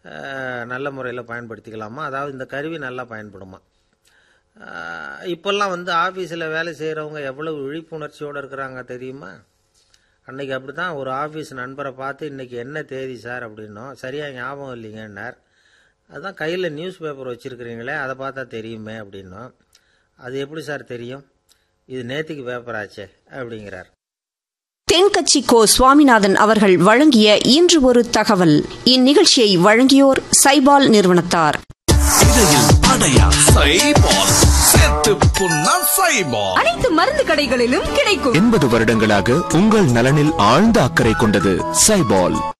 அஹ், நல்ல முறையில் பயன்படுத்திக்கலாமா அதாவது இந்த கருவி நல்லா பயன்படுமா அஹ், இப்போல்லாம் வந்து ஆஃபீஸில் வேலை செய்கிறவங்க எவ்வளவு விழிப்புணர்ச்சியோடு இருக்கிறாங்க தெரியுமா அன்னைக்கு அப்படி தான் ஒரு ஆஃபீஸ் நண்பரை பார்த்து இன்னைக்கு என்ன தேதி சார் அப்படின்னோம் சரியாக ஞாபகம் இல்லைங்கன்னார் அதான் கையில் நியூஸ் பேப்பர் வச்சுருக்கிறீங்களே அதை பார்த்தா தெரியுமே அப்படின்னோம் அது எப்படி சார் தெரியும் இது நேத்திக்கு பேப்பர் ஆச்சே அப்படிங்கிறார் தென்கட்சி கோ சுவாமிநாதன் அவர்கள் வழங்கிய இன்று ஒரு தகவல் இந்நிகழ்ச்சியை வழங்கியோர் சைபால் நிறுவனத்தார் இடையில் அடையா சைபால் சேர்த்து புண்ணா சைபால் அனைத்து மருந்து கடைகளிலும் கிடைக்கும் எண்பது வருடங்களாக உங்கள் நலனில் ஆழ்ந்த அக்கறை கொண்டது சைபால்